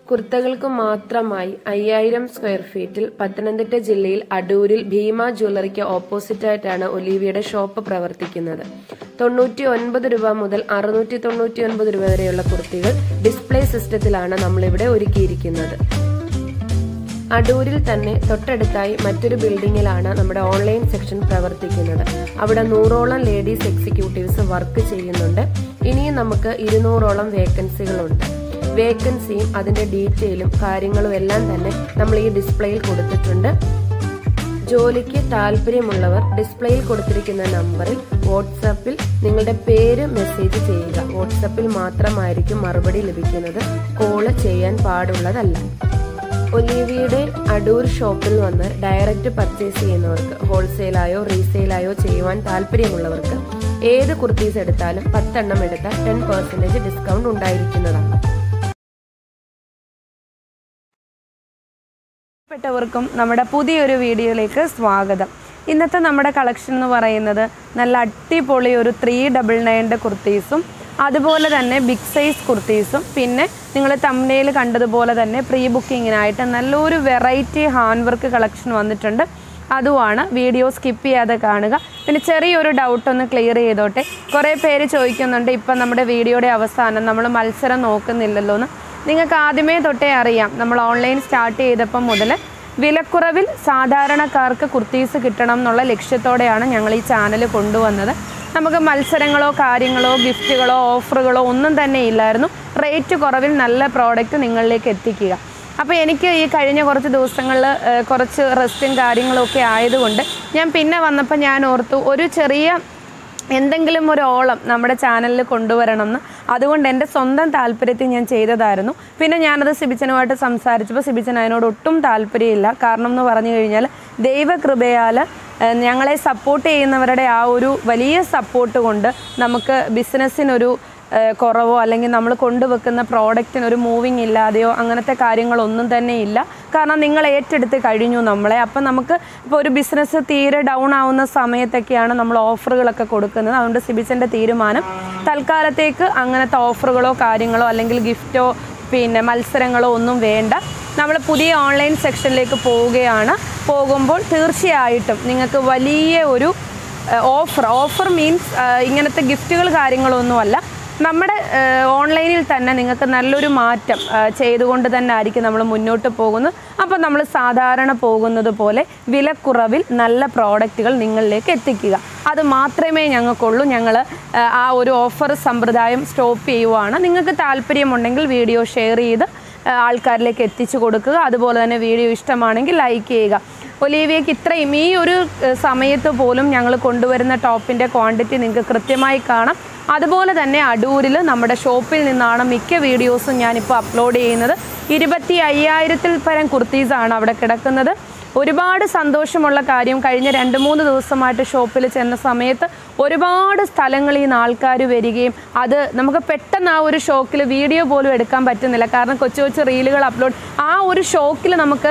കുർത്തകൾക്ക് മാത്രമായി അയ്യായിരം സ്ക്വയർ ഫീറ്റിൽ പത്തനംതിട്ട ജില്ലയിൽ അടൂരിൽ ഭീമ ജ്വല്ലറിക്ക് ഓപ്പോസിറ്റായിട്ടാണ് ഒലീവിയുടെ ഷോപ്പ് പ്രവർത്തിക്കുന്നത് തൊണ്ണൂറ്റി ഒൻപത് രൂപ മുതൽ അറുന്നൂറ്റി തൊണ്ണൂറ്റി ഒൻപത് രൂപ വരെയുള്ള കുർത്തികൾ ഡിസ്പ്ലേ സിസ്റ്റത്തിലാണ് നമ്മളിവിടെ ഒരുക്കിയിരിക്കുന്നത് അടൂരിൽ തന്നെ തൊട്ടടുത്തായി മറ്റൊരു ബിൽഡിംഗിലാണ് നമ്മുടെ ഓൺലൈൻ സെക്ഷൻ പ്രവർത്തിക്കുന്നത് അവിടെ നൂറോളം ലേഡീസ് എക്സിക്യൂട്ടീവ്സ് വർക്ക് ചെയ്യുന്നുണ്ട് ഇനിയും നമുക്ക് ഇരുന്നൂറോളം വേക്കൻസികളുണ്ട് വേക്കൻസിയും അതിന്റെ ഡീറ്റെയിലും കാര്യങ്ങളും എല്ലാം തന്നെ നമ്മൾ ഈ ഡിസ്പ്ലേയിൽ കൊടുത്തിട്ടുണ്ട് ജോലിക്ക് താല്പര്യമുള്ളവർ ഡിസ്പ്ലേയിൽ കൊടുത്തിരിക്കുന്ന നമ്പറിൽ വാട്സാപ്പിൽ നിങ്ങളുടെ പേര് മെസ്സേജ് ചെയ്യുക വാട്സാപ്പിൽ മാത്രമായിരിക്കും മറുപടി ലഭിക്കുന്നത് കോള് ചെയ്യാൻ പാടുള്ളതല്ല ഒലീവിയുടെ അടൂർ ഷോപ്പിൽ വന്ന് ഡയറക്റ്റ് പർച്ചേസ് ചെയ്യുന്നവർക്ക് ഹോൾസെയിലായോ റീസെയിലായോ ചെയ്യുവാൻ താല്പര്യമുള്ളവർക്ക് ഏത് കുർത്തീസ് എടുത്താലും പത്തെണ്ണം എടുത്താൽ ടെൻ പെർസെന്റേജ് ഡിസ്കൗണ്ട് ഉണ്ടായിരിക്കുന്നതാണ് പ്പെട്ടവർക്കും നമ്മുടെ പുതിയൊരു വീഡിയോയിലേക്ക് സ്വാഗതം ഇന്നത്തെ നമ്മുടെ കളക്ഷൻ എന്ന് പറയുന്നത് നല്ല അടിപൊളി ഒരു ത്രീ ഡബിൾ നയൻ്റെ കുർത്തീസും അതുപോലെ തന്നെ ബിഗ് സൈസ് കുർത്തീസും പിന്നെ നിങ്ങൾ തമ്മിൽ കണ്ടതുപോലെ തന്നെ പ്രീ ബുക്കിങ്ങിനായിട്ട് നല്ലൊരു വെറൈറ്റി ഹാൻഡ് വർക്ക് കളക്ഷൻ വന്നിട്ടുണ്ട് അതുമാണ് വീഡിയോ സ്കിപ്പ് ചെയ്യാതെ കാണുക പിന്നെ ചെറിയൊരു ഡൗട്ട് ഒന്ന് ക്ലിയർ ചെയ്തോട്ടെ കുറേ പേര് ചോദിക്കുന്നുണ്ട് ഇപ്പം നമ്മുടെ വീഡിയോയുടെ അവസാനം നമ്മൾ മത്സരം നോക്കുന്നില്ലല്ലോ എന്ന് നിങ്ങൾക്ക് ആദ്യമേ തൊട്ടേ അറിയാം നമ്മൾ ഓൺലൈൻ സ്റ്റാർട്ട് ചെയ്തപ്പം മുതൽ വിലക്കുറവിൽ സാധാരണക്കാർക്ക് കുർത്തീസ് കിട്ടണം എന്നുള്ള ലക്ഷ്യത്തോടെയാണ് ഞങ്ങൾ ഈ ചാനൽ കൊണ്ടുവന്നത് നമുക്ക് മത്സരങ്ങളോ കാര്യങ്ങളോ ഗിഫ്റ്റുകളോ ഓഫറുകളോ ഒന്നും തന്നെ ഇല്ലായിരുന്നു റേറ്റ് കുറവിൽ നല്ല പ്രോഡക്റ്റ് നിങ്ങളിലേക്ക് എത്തിക്കുക അപ്പോൾ എനിക്ക് ഈ കഴിഞ്ഞ കുറച്ച് ദിവസങ്ങളിൽ കുറച്ച് റെസ്റ്റും കാര്യങ്ങളും ഒക്കെ ആയതുകൊണ്ട് ഞാൻ പിന്നെ വന്നപ്പോൾ ഞാൻ ഓർത്തു ഒരു ചെറിയ എന്തെങ്കിലും ഒരു ഓളം നമ്മുടെ ചാനലിൽ കൊണ്ടുവരണം എന്ന് അതുകൊണ്ട് എൻ്റെ സ്വന്തം താല്പര്യത്തിൽ ഞാൻ ചെയ്തതായിരുന്നു പിന്നെ ഞാനത് സിബിച്ചനുമായിട്ട് സംസാരിച്ചപ്പോൾ സിബിച്ചൻ അതിനോട് ഒട്ടും താല്പര്യമില്ല കാരണം എന്ന് പറഞ്ഞു കഴിഞ്ഞാൽ ദൈവകൃപയാൽ ഏഹ്, ഞങ്ങളെ സപ്പോർട്ട് ചെയ്യുന്നവരുടെ ആ ഒരു വലിയ സപ്പോർട്ട് കൊണ്ട് നമുക്ക് ബിസിനസ്സിനൊരു ഏഹ്, കുറവോ അല്ലെങ്കിൽ നമ്മൾ കൊണ്ടുവെക്കുന്ന പ്രോഡക്റ്റിന് ഒരു മൂവിങ് ഇല്ലാതെയോ അങ്ങനത്തെ കാര്യങ്ങളൊന്നും തന്നെ ഇല്ല കാരണം നിങ്ങൾ ഏറ്റെടുത്ത് കഴിഞ്ഞു നമ്മളെ അപ്പം നമുക്ക് ഇപ്പോൾ ഒരു ബിസിനസ് തീരെ ഡൗൺ ആവുന്ന സമയത്തൊക്കെയാണ് നമ്മൾ ഓഫറുകളൊക്കെ കൊടുക്കുന്നത് അതുകൊണ്ട് സിബിച്ചൻ്റെ തീരുമാനം തൽക്കാലത്തേക്ക് അങ്ങനത്തെ ഓഫറുകളോ കാര്യങ്ങളോ അല്ലെങ്കിൽ ഗിഫ്റ്റോ പിന്നെ മത്സരങ്ങളോ ഒന്നും വേണ്ട നമ്മൾ പുതിയ ഓൺലൈൻ സെക്ഷനിലേക്ക് പോവുകയാണ് പോകുമ്പോൾ തീർച്ചയായിട്ടും നിങ്ങൾക്ക് വലിയ ഒരു ഓഫർ ഓഫർ മീൻസ് ഇങ്ങനത്തെ ഗിഫ്റ്റുകൾ കാര്യങ്ങളൊന്നുമല്ല നമ്മുടെ ഓൺലൈനിൽ തന്നെ നിങ്ങൾക്ക് നല്ലൊരു മാറ്റം ആ, ചെയ്തുകൊണ്ട് തന്നെ ആയിരിക്കും നമ്മൾ മുന്നോട്ട് പോകുന്നത് അപ്പോൾ നമ്മൾ സാധാരണ പോകുന്നത് പോലെ വിലക്കുറവിൽ നല്ല പ്രോഡക്റ്റുകൾ നിങ്ങളിലേക്ക് എത്തിക്കുക അത് മാത്രമേ ഞങ്ങൾക്കുള്ളൂ ഞങ്ങൾ ആ ഒരു ഓഫർ സമ്പ്രദായം സ്റ്റോപ്പ് ചെയ്യുവാണ് നിങ്ങൾക്ക് താല്പര്യമുണ്ടെങ്കിൽ വീഡിയോ ഷെയർ ചെയ്ത് ആ, ആൾക്കാരിലേക്ക് എത്തിച്ചു കൊടുക്കുക അതുപോലെ തന്നെ വീഡിയോ ഇഷ്ടമാണെങ്കിൽ ലൈക്ക് ചെയ്യുക ഒലീവിയയ്ക്ക് ഇത്രയും ഈ ഒരു ഏഹ്, സമയത്ത് പോലും ഞങ്ങൾ കൊണ്ടുവരുന്ന ടോപ്പിൻ്റെ ക്വാണ്ടിറ്റി നിങ്ങൾക്ക് കൃത്യമായി കാണാം അതുപോലെ തന്നെ അടൂരിൽ നമ്മുടെ ഷോപ്പിൽ നിന്നാണ് മിക്ക വീഡിയോസും ഞാനിപ്പോൾ അപ്ലോഡ് ചെയ്യുന്നത് ഇരുപത്തി അയ്യായിരത്തിൽ പരം കുർത്തീസാണ് അവിടെ കിടക്കുന്നത് ഒരുപാട് സന്തോഷമുള്ള കാര്യം കഴിഞ്ഞ രണ്ട് മൂന്ന് ദിവസമായിട്ട് ഷോപ്പിൽ ചെന്ന സമയത്ത് ഒരുപാട് സ്ഥലങ്ങളിൽ നിന്ന് ആൾക്കാർ വരികയും അത് നമുക്ക് പെട്ടെന്ന് ആ ഒരു ഷോക്കിൽ വീഡിയോ പോലും എടുക്കാൻ പറ്റുന്നില്ല കാരണം കൊച്ചു കൊച്ചു റീലുകൾ അപ്ലോഡ് ആ ഒരു ഷോക്കിൽ നമുക്ക്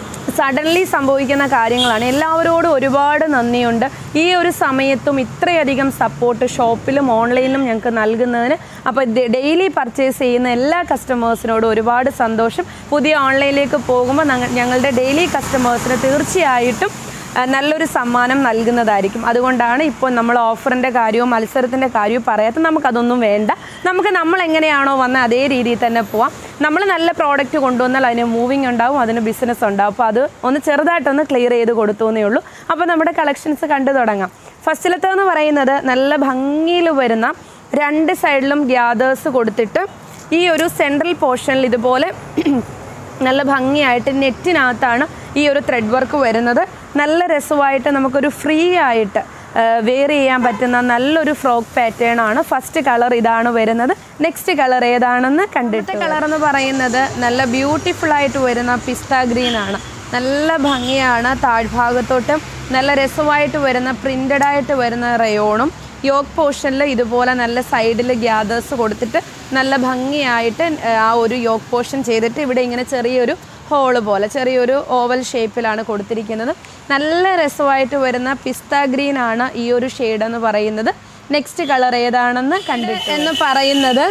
സഡൻലി സംഭവിക്കുന്ന കാര്യങ്ങളാണ് എല്ലാവരോടും ഒരുപാട് നന്ദിയുണ്ട് ഈ ഒരു സമയത്തും ഇത്രയധികം സപ്പോർട്ട് ഷോപ്പിലും ഓൺലൈനിലും ഞങ്ങൾക്ക് നൽകുന്നതിന് അപ്പോൾ ഡെയിലി പർച്ചേസ് ചെയ്യുന്ന എല്ലാ കസ്റ്റമേഴ്സിനോടും ഒരുപാട് സന്തോഷം പുതിയ ഓൺലൈനിലേക്ക് പോകുമ്പോൾ ഞങ്ങ- ഞങ്ങളുടെ ഡെയിലി കസ്റ്റമേഴ്സിന് തീർച്ചയായിട്ടും ആ, നല്ലൊരു സമ്മാനം നൽകുന്നതായിരിക്കും അതുകൊണ്ടാണ് ഇപ്പോൾ നമ്മൾ ഓഫറിൻ്റെ കാര്യവും മത്സരത്തിൻ്റെ കാര്യവും പറയാത്ത നമുക്കതൊന്നും വേണ്ട നമുക്ക് നമ്മൾ എങ്ങനെയാണോ വന്ന അതേ രീതിയിൽ തന്നെ പോവാം നമ്മൾ നല്ല പ്രോഡക്റ്റ് കൊണ്ടുവന്നാൽ അതിന് മൂവിങ് ഉണ്ടാവും അതിന് ബിസിനസ് ഉണ്ടാവും അപ്പോൾ അത് ഒന്ന് ചെറുതായിട്ടൊന്ന് ക്ലിയർ ചെയ്ത് കൊടുത്തു എന്നേ ഉള്ളൂ അപ്പോൾ നമ്മുടെ കളക്ഷൻസ് കണ്ടു തുടങ്ങാം ഫസ്റ്റിലത്തെന്ന് പറയുന്നത് നല്ല ഭംഗിയിൽ വരുന്ന രണ്ട് സൈഡിലും ഗ്യാദേഴ്സ് കൊടുത്തിട്ട് ഈ ഒരു സെൻട്രൽ പോർഷനിൽ ഇതുപോലെ നല്ല ഭംഗിയായിട്ട് നെറ്റിനകത്താണ് ഈ ഒരു ത്രെഡ് വർക്ക് വരുന്നത് നല്ല രസമായിട്ട് നമുക്കൊരു ഫ്രീ ആയിട്ട് വെയർ ചെയ്യാൻ പറ്റുന്ന നല്ലൊരു ഫ്രോക്ക് പാറ്റേൺ ആണ് ഫസ്റ്റ് കളർ ഇതാണ് വരുന്നത് നെക്സ്റ്റ് കളർ ഏതാണെന്ന് കണ്ടിട്ട് കളർ എന്ന് പറയുന്നത് നല്ല ബ്യൂട്ടിഫുൾ ആയിട്ട് വരുന്ന പിസ്ത ഗ്രീൻ ആണ് നല്ല ഭംഗിയാണ് താഴ്ഭാഗത്തോട്ട് നല്ല രസമായിട്ട് വരുന്ന പ്രിന്റഡ് ആയിട്ട് വരുന്ന റയോണും യോക്ക് പോർഷനിൽ ഇതുപോലെ നല്ല സൈഡിൽ ഗ്യാദേഴ്സ് കൊടുത്തിട്ട് നല്ല ഭംഗിയായിട്ട് ആ ഒരു യോക്ക് പോർഷൻ ചെയ്തിട്ട് ഇവിടെ ഇങ്ങനെ ചെറിയൊരു ഹോള് പോലെ ചെറിയൊരു ഓവൽ ഷേപ്പിലാണ് കൊടുത്തിരിക്കുന്നത് നല്ല രസമായിട്ട് വരുന്ന പിസ്ത ഗ്രീൻ ആണ് ഈ ഒരു ഷെയ്ഡ് എന്ന് പറയുന്നത് നെക്സ്റ്റ് കളർ ഏതാണെന്ന് കണ്ടിട്ട് എന്ന് പറയുന്നത്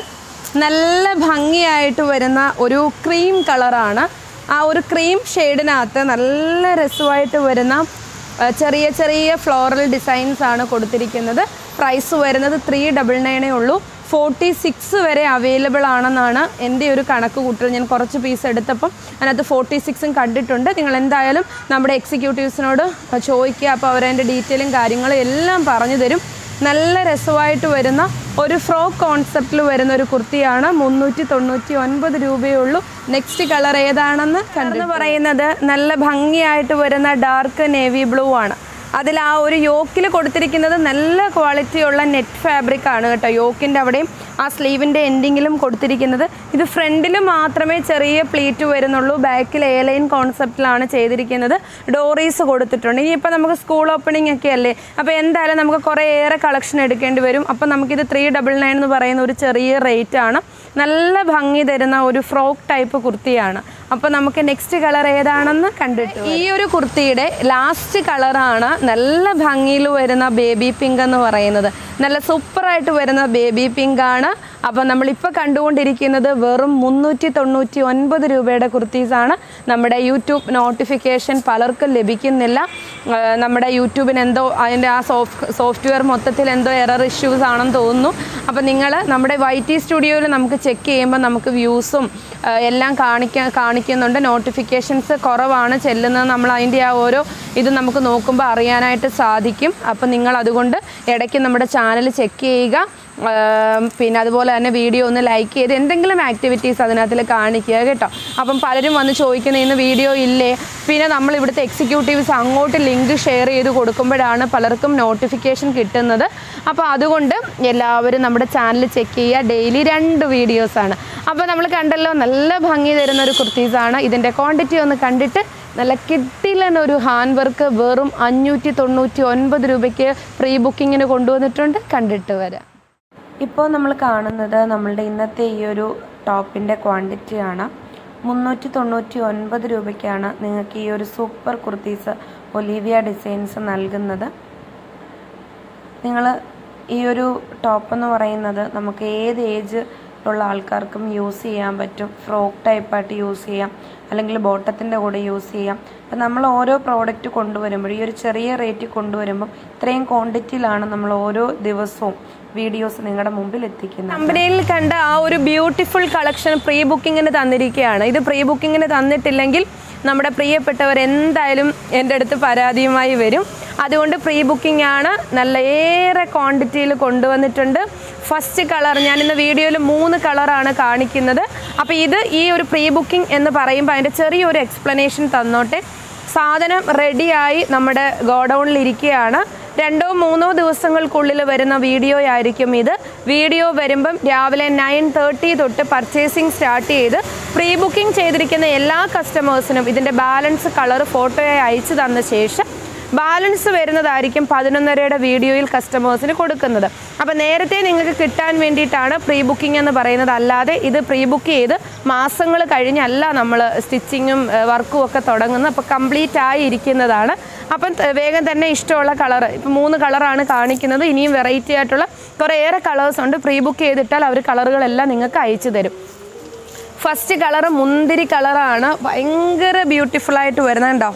നല്ല ഭംഗിയായിട്ട് വരുന്ന ഒരു ക്രീം കളറാണ് ആ ഒരു ക്രീം ഷെയ്ഡിനകത്ത് നല്ല രസമായിട്ട് വരുന്ന ആ, ചെറിയ ചെറിയ ഫ്ലോറൽ ഡിസൈൻസ് ആണ് കൊടുത്തിരിക്കുന്നത് പ്രൈസ് വരുന്നത് ത്രീ ഡബിൾ നയനേ ഉള്ളൂ ഫോർട്ടി സിക്സ് വരെ അവൈലബിൾ ആണെന്നാണ് എൻ്റെ ഒരു കണക്ക് കൂട്ടൽ ഞാൻ കുറച്ച് പീസ് എടുത്തപ്പം അതിനകത്ത് ഫോർട്ടി സിക്സും കണ്ടിട്ടുണ്ട് നിങ്ങൾ എന്തായാലും നമ്മുടെ എക്സിക്യൂട്ടീവ്സിനോട് ചോദിക്കുക അപ്പോൾ അവരതിൻ്റെ ഡീറ്റെയിലും കാര്യങ്ങളും എല്ലാം പറഞ്ഞു തരും നല്ല രസമായിട്ട് വരുന്ന ഒരു ഫ്രോക്ക് കോൺസെപ്റ്റിൽ വരുന്ന ഒരു കുർത്തിയാണ് മുന്നൂറ്റി തൊണ്ണൂറ്റി ഒൻപത് രൂപയേ ഉള്ളൂ നെക്സ്റ്റ് കളർ ഏതാണെന്ന് കണ്ടെന്ന് പറയുന്നത് നല്ല ഭംഗിയായിട്ട് വരുന്ന ഡാർക്ക് നേവി ബ്ലൂ ആണ് അതിൽ ആ ഒരു യോക്കിൽ കൊടുത്തിരിക്കുന്നത് നല്ല ക്വാളിറ്റിയുള്ള നെറ്റ് ഫാബ്രിക് ആണ് കേട്ടോ യോക്കിൻ്റെ അവിടെയും ആ സ്ലീവിൻ്റെ എൻഡിങ്ങിലും കൊടുത്തിരിക്കുന്നത് ഇത് ഫ്രണ്ടിൽ മാത്രമേ ചെറിയ പ്ലീറ്റ് വരുന്നുള്ളൂ ബാക്കിൽ എ ലൈൻ കോൺസെപ്റ്റിലാണ് ചെയ്തിരിക്കുന്നത് ഡോറീസ് കൊടുത്തിട്ടുണ്ട് ഇനിയിപ്പോൾ നമുക്ക് സ്കൂൾ ഓപ്പണിംഗ് ഒക്കെ അല്ലേ അപ്പോൾ എന്തായാലും നമുക്ക് കുറേ ഏറെ കളക്ഷൻ എടുക്കേണ്ടി വരും അപ്പോൾ നമുക്കിത് ത്രീ ഡബിൾ നയൻ എന്ന് പറയുന്ന ഒരു ചെറിയ റേറ്റ് ആണ് നല്ല ഭംഗി തരുന്ന ഒരു ഫ്രോക്ക് ടൈപ്പ് കുർത്തിയാണ് അപ്പോൾ നമുക്ക് നെക്സ്റ്റ് കളർ ഏതാണെന്ന് കണ്ടിട്ട് ഈ ഒരു കുർത്തിയുടെ ലാസ്റ്റ് കളറാണ് നല്ല ഭംഗിയിൽ വരുന്ന ബേബി പിങ്ക് എന്ന് പറയുന്നത് നല്ല സൂപ്പറായിട്ട് വരുന്ന ബേബി പിങ്ക് ആണ് അപ്പോൾ നമ്മളിപ്പോൾ കണ്ടുകൊണ്ടിരിക്കുന്നത് വെറും മുന്നൂറ്റി തൊണ്ണൂറ്റി ഒൻപത് രൂപയുടെ കുർത്തീസാണ് നമ്മുടെ യൂട്യൂബ് നോട്ടിഫിക്കേഷൻ പലർക്കും ലഭിക്കുന്നില്ല ആ, നമ്മുടെ യൂട്യൂബിന് എന്തോ അതിൻ്റെ ആ സോഫ്റ്റ് സോഫ്റ്റ്വെയർ മൊത്തത്തിൽ എന്തോ എറർ ഇഷ്യൂസ് ആണെന്ന് തോന്നുന്നു അപ്പോൾ നിങ്ങൾ നമ്മുടെ വൈ ടി സ്റ്റുഡിയോയിൽ നമുക്ക് ചെക്ക് ചെയ്യുമ്പോൾ നമുക്ക് വ്യൂസും എല്ലാം കാണിക്കാൻ കാണിക്കുന്നുണ്ട് നോട്ടിഫിക്കേഷൻസ് കുറവാണ് ചെല്ലുന്നത് നമ്മൾ അതിൻ്റെ ആ ഓരോ ഇത് നമുക്ക് നോക്കുമ്പോൾ അറിയാനായിട്ട് സാധിക്കും അപ്പോൾ നിങ്ങൾ അതുകൊണ്ട് ഇടയ്ക്ക് നമ്മുടെ ചാനൽ ചെക്ക് ചെയ്യുക ആം, പിന്നെ അതുപോലെ തന്നെ വീഡിയോ ഒന്ന് ലൈക്ക് ചെയ്ത് എന്തെങ്കിലും ആക്ടിവിറ്റീസ് അതിനകത്തിൽ കാണിക്കുക കേട്ടോ അപ്പം പലരും വന്ന് ചോദിക്കുന്ന ഇന്ന് വീഡിയോ ഇല്ലേ പിന്നെ നമ്മൾ ഇവിടുത്തെ എക്സിക്യൂട്ടീവ്സ് അങ്ങോട്ട് ലിങ്ക് ഷെയർ ചെയ്ത് കൊടുക്കുമ്പോഴാണ് പലർക്കും നോട്ടിഫിക്കേഷൻ കിട്ടുന്നത് അപ്പോൾ അതുകൊണ്ട് എല്ലാവരും നമ്മുടെ ചാനൽ ചെക്ക് ചെയ്യുക ഡെയിലി രണ്ട് വീഡിയോസാണ് അപ്പോൾ നമ്മൾ കണ്ടല്ലോ നല്ല ഭംഗി തരുന്ന ഒരു കുർത്തീസാണ് ഇതിൻ്റെ ക്വാണ്ടിറ്റി ഒന്ന് കണ്ടിട്ട് നല്ല കിട്ടിലൻ ഒരു ഹാൻഡ് വർക്ക് വെറും അഞ്ഞൂറ്റി തൊണ്ണൂറ്റി ഒൻപത് രൂപയ്ക്ക് പ്രീ ബുക്കിങ്ങിന് കൊണ്ടുവന്നിട്ടുണ്ട് കണ്ടിട്ട് വരാം ഇപ്പോൾ നമ്മൾ കാണുന്നത് നമ്മളുടെ ഇന്നത്തെ ഈ ഒരു ടോപ്പിൻ്റെ ക്വാണ്ടിറ്റിയാണ് മുന്നൂറ്റി തൊണ്ണൂറ്റി ഒൻപത് രൂപയ്ക്കാണ് നിങ്ങൾക്ക് ഈ ഒരു സൂപ്പർ കുർത്തീസ് ഒലീവിയ ഡിസൈൻസ് നൽകുന്നത് നിങ്ങൾ ഈ ഒരു ടോപ്പ് എന്ന് പറയുന്നത് നമുക്ക് ഏത് ഏജ് ഉള്ള ആൾക്കാർക്കും യൂസ് ചെയ്യാൻ പറ്റും ഫ്രോക്ക് ടൈപ്പായിട്ട് യൂസ് ചെയ്യാം അല്ലെങ്കിൽ ബോട്ടത്തിൻ്റെ കൂടെ യൂസ് ചെയ്യാം അപ്പം നമ്മൾ ഓരോ പ്രോഡക്റ്റ് കൊണ്ടുവരുമ്പോൾ ഈ ഒരു ചെറിയ റേറ്റിൽ കൊണ്ടുവരുമ്പോൾ ഇത്രയും ക്വാണ്ടിറ്റിയിലാണ് നമ്മൾ ഓരോ ദിവസവും വീഡിയോസ് നിങ്ങളുടെ മുമ്പിൽ എത്തിക്കുന്നത് കമ്പനിയിൽ കണ്ട ആ ഒരു ബ്യൂട്ടിഫുൾ കളക്ഷൻ പ്രീ ബുക്കിങ്ങിന് തന്നിരിക്കുകയാണ് ഇത് പ്രീ ബുക്കിങ്ങിന് തന്നിട്ടില്ലെങ്കിൽ നമ്മുടെ പ്രിയപ്പെട്ടവർ എന്തായാലും എൻ്റെ അടുത്ത് പരാതിയുമായി വരും അതുകൊണ്ട് പ്രീ ബുക്കിംഗ് ആണ് നല്ല ഏറെ ക്വാണ്ടിറ്റിയിൽ കൊണ്ടുവന്നിട്ടുണ്ട് ഫസ്റ്റ് കളർ ഞാൻ ഇന്ന് വീഡിയോയിൽ മൂന്ന് കളറാണ് കാണിക്കുന്നത് അപ്പോൾ ഇത് ഈ ഒരു പ്രീ ബുക്കിംഗ് എന്ന് പറയുമ്പോൾ അതിൻ്റെ ചെറിയൊരു എക്സ്പ്ലനേഷൻ തന്നോട്ടെ സാധനം റെഡിയായി നമ്മുടെ ഗോഡൗണിൽ ഇരിക്കുകയാണ് രണ്ടോ മൂന്നോ ദിവസങ്ങൾക്കുള്ളിൽ വരുന്ന വീഡിയോ ആയിരിക്കും ഇത് വീഡിയോ വരുമ്പം രാവിലെ നയൻ തേർട്ടി തൊട്ട് പർച്ചേസിങ് സ്റ്റാർട്ട് ചെയ്ത് പ്രീ ബുക്കിംഗ് ചെയ്തിരിക്കുന്ന എല്ലാ കസ്റ്റമേഴ്സിനും ഇതിൻ്റെ ബാലൻസ് കളർ ഫോട്ടോയായി അയച്ചു തന്ന ശേഷം ബാലൻസ് വരുന്നതായിരിക്കും പതിനൊന്നരയുടെ വീഡിയോയിൽ കസ്റ്റമേഴ്സിന് കൊടുക്കുന്നത് അപ്പോൾ നേരത്തെ നിങ്ങൾക്ക് കിട്ടാൻ വേണ്ടിയിട്ടാണ് പ്രീ ബുക്കിംഗ് എന്ന് പറയുന്നത് അല്ലാതെ ഇത് പ്രീ ബുക്ക് ചെയ്ത് മാസങ്ങൾ കഴിഞ്ഞല്ല നമ്മൾ സ്റ്റിച്ചിങ്ങും വർക്കും ഒക്കെ തുടങ്ങുന്നത് അപ്പോൾ കംപ്ലീറ്റ് ആയി ഇരിക്കുന്നതാണ് അപ്പം ത- വേഗം തന്നെ ഇഷ്ടമുള്ള കളർ ഇപ്പം മൂന്ന് കളറാണ് കാണിക്കുന്നത് ഇനിയും വെറൈറ്റി ആയിട്ടുള്ള കുറേയേറെ കളേഴ്സ് ഉണ്ട് പ്രീ ബുക്ക് ചെയ്തിട്ടാൽ അവർ കളറുകളെല്ലാം നിങ്ങൾക്ക് അയച്ചു തരും ഫസ്റ്റ് കളർ മുന്തിരി കളറാണ് ഭയങ്കര ബ്യൂട്ടിഫുൾ ആയിട്ട് വരുന്നുണ്ടോ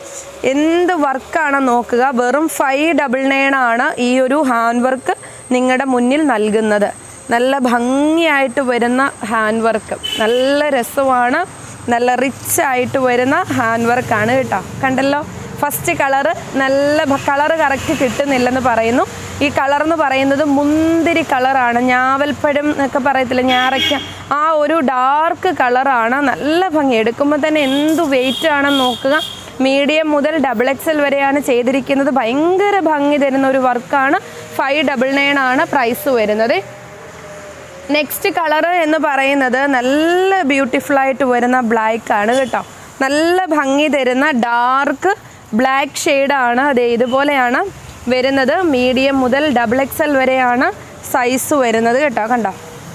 എന്ത് വർക്കാണ് നോക്കുക വെറും ഫൈവ് ഡബിൾ നയൻ ആണ് ഈ ഒരു ഹാൻഡ് വർക്ക് നിങ്ങളുടെ മുന്നിൽ നൽകുന്നത് നല്ല ഭംഗിയായിട്ട് വരുന്ന ഹാൻഡ് വർക്ക് നല്ല രസമാണ് നല്ല റിച്ച് ആയിട്ട് വരുന്ന ഹാൻഡ് വർക്കാണ് കേട്ടോ കണ്ടല്ലോ ഫസ്റ്റ് കളറ് നല്ല കളറ് കറക്റ്റ് കിട്ടുന്നില്ലെന്ന് പറയുന്നു ഈ കളർ എന്ന് പറയുന്നത് മുന്തിരി കളറാണ് ഞാവൽപ്പഴം എന്നൊക്കെ പറയത്തില്ല ഞാറയ്ക്ക ആ ഒരു ഡാർക്ക് കളറാണ് നല്ല ഭംഗി എടുക്കുമ്പോൾ തന്നെ എന്ത് വെയിറ്റ് ആണെന്ന് നോക്കുക മീഡിയം മുതൽ ഡബിൾ എക്സൽ വരെയാണ് ചെയ്തിരിക്കുന്നത് ഭയങ്കര ഭംഗി തരുന്ന ഒരു വർക്കാണ് ഫൈവ് ഡബിൾ നയൻ ആണ് പ്രൈസ് വരുന്നത് നെക്സ്റ്റ് കളർ എന്ന് പറയുന്നത് നല്ല ബ്യൂട്ടിഫുൾ ആയിട്ട് വരുന്ന ബ്ലാക്ക് ആണ് കേട്ടോ നല്ല ഭംഗി തരുന്ന ഡാർക്ക് ബ്ലാക്ക് ഷെയ്ഡാണ് അതെ ഇതുപോലെയാണ് വരുന്നത് മീഡിയം മുതൽ ഡബിൾ എക്സൽ വരെയാണ് സൈസ് വരുന്നത് കേട്ടോ കണ്ടോ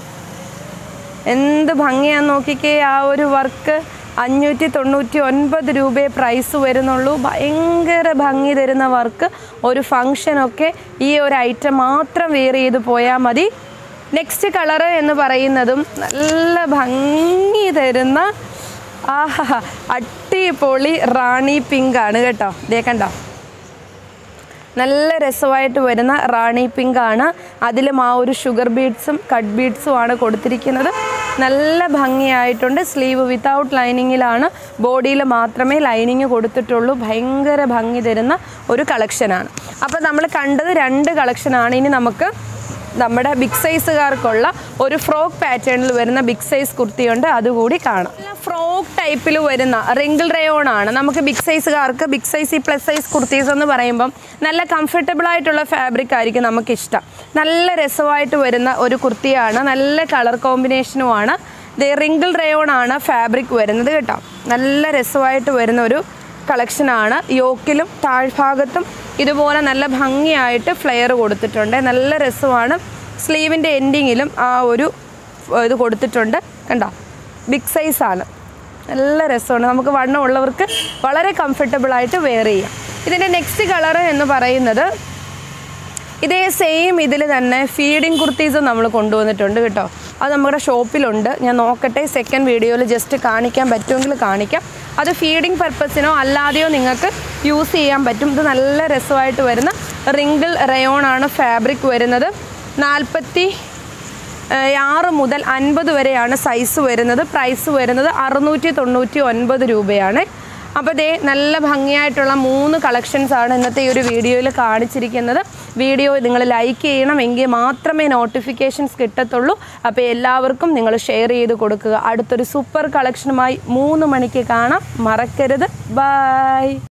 എന്ത് ഭംഗിയാന്ന് നോക്കിക്കേ ആ ഒരു വർക്ക് അഞ്ഞൂറ്റി തൊണ്ണൂറ്റി ഒൻപത് രൂപയെ പ്രൈസ് വരുന്നുള്ളൂ ഭയങ്കര ഭംഗി തരുന്ന വർക്ക് ഒരു ഫങ്ഷനൊക്കെ ഈ ഒരു ഐറ്റം മാത്രം വെയർ ചെയ്ത് പോയാൽ മതി നെക്സ്റ്റ് കളറ് എന്ന് പറയുന്നതും നല്ല ഭംഗി തരുന്ന ആഹാ അടിപൊളി റാണി പിങ്ക് ആണ് കേട്ടോ ദേ കണ്ടോ നല്ല രസമായിട്ട് വരുന്ന റാണി പിങ്ക് ആണ് അതിലും ആ ഒരു ഷുഗർ ബീഡ്സും കട്ട് ബീഡ്സും ആണ് കൊടുത്തിരിക്കുന്നത് നല്ല ഭംഗിയായിട്ടുണ്ട് സ്ലീവ് വിത്തൗട്ട് ലൈനിങ്ങിലാണ് ബോഡിയിൽ മാത്രമേ ലൈനിങ് കൊടുത്തിട്ടുള്ളൂ ഭയങ്കര ഭംഗി തരുന്ന ഒരു കളക്ഷനാണ് അപ്പോൾ നമ്മൾ കണ്ടത് രണ്ട് കളക്ഷനാണ് ഇനി നമുക്ക് നമ്മുടെ ബിഗ് സൈസുകാർക്കുള്ള ഒരു ഫ്രോക്ക് പാറ്റേണിൽ വരുന്ന ബിഗ് സൈസ് കുർത്തിയുണ്ട് അതുകൂടി കാണാം ഫ്രോക്ക് ടൈപ്പിൽ വരുന്ന റിങ്കിൾ റയോൺ ആണ് നമുക്ക് ബിഗ് സൈസുകാർക്ക് ബിഗ് സൈസ് ഈ പ്ലസ് സൈസ് കുർത്തീസ് എന്ന് പറയുമ്പം നല്ല കംഫർട്ടബിൾ ആയിട്ടുള്ള ഫാബ്രിക് ആയിരിക്കും നമുക്കിഷ്ടം നല്ല രസമായിട്ട് വരുന്ന ഒരു കുർത്തിയാണ് നല്ല കളർ കോമ്പിനേഷനുമാണ് ഇത് റിങ്കിൾ റയോൺ ആണ് ഫാബ്രിക് വരുന്നത് കേട്ടോ നല്ല രസമായിട്ട് വരുന്ന ഒരു കളക്ഷനാണ് യോക്കിലും താഴ്ഭാഗത്തും ഇതുപോലെ നല്ല ഭംഗിയായിട്ട് ഫ്ലെയർ കൊടുത്തിട്ടുണ്ട് നല്ല രസമാണ് സ്ലീവിൻ്റെ എൻഡിങ്ങിലും ആ ഒരു ഏർ, ഇത് കൊടുത്തിട്ടുണ്ട് കണ്ടോ ബിഗ് സൈസാണ് നല്ല രസമാണ് നമുക്ക് വണ്ണം ഉള്ളവർക്ക് വളരെ കംഫർട്ടബിൾ ആയിട്ട് വെയർ ചെയ്യാം ഇതിൻ്റെ നെക്സ്റ്റ് കളറ് എന്ന് പറയുന്നത് ഇതേ സെയിം ഇതിൽ തന്നെ ഫീഡിങ് കുർത്തീസും നമ്മൾ കൊണ്ടുവന്നിട്ടുണ്ട് കേട്ടോ അത് നമ്മുടെ ഷോപ്പിലുണ്ട് ഞാൻ നോക്കട്ടെ സെക്കൻഡ് വീഡിയോയിൽ ജസ്റ്റ് കാണിക്കാൻ പറ്റുമെങ്കിൽ കാണിക്കാം അത് ഫീഡിങ് പർപ്പസിനോ അല്ലാതെയോ നിങ്ങൾക്ക് യൂസ് ചെയ്യാൻ പറ്റും ഇത് നല്ല രസമായിട്ട് വരുന്ന റിങ്കിൾ റയോൺ ആണ് ഫാബ്രിക് വരുന്നത് നാൽപ്പത്തി ഏഹ് ആറ് മുതൽ അൻപത് വരെയാണ് സൈസ് വരുന്നത് പ്രൈസ് വരുന്നത് അറുന്നൂറ്റി തൊണ്ണൂറ്റി ഒൻപത് രൂപയാണ് അപ്പോൾ ദേ നല്ല ഭംഗിയായിട്ടുള്ള മൂന്ന് കളക്ഷൻസ് ആണ് ഇന്നത്തെ ഈ ഒരു വീഡിയോയിൽ കാണിച്ചിരിക്കുന്നത് വീഡിയോ നിങ്ങൾ ലൈക്ക് ചെയ്യണം എങ്കിൽ മാത്രമേ നോട്ടിഫിക്കേഷൻസ് കിട്ടത്തുള്ളൂ അപ്പോൾ എല്ലാവർക്കും നിങ്ങൾ ഷെയർ ചെയ്ത് കൊടുക്കുക അടുത്തൊരു സൂപ്പർ കളക്ഷനുമായി മൂന്ന് മണിക്ക് കാണാം മറക്കരുത് ബൈ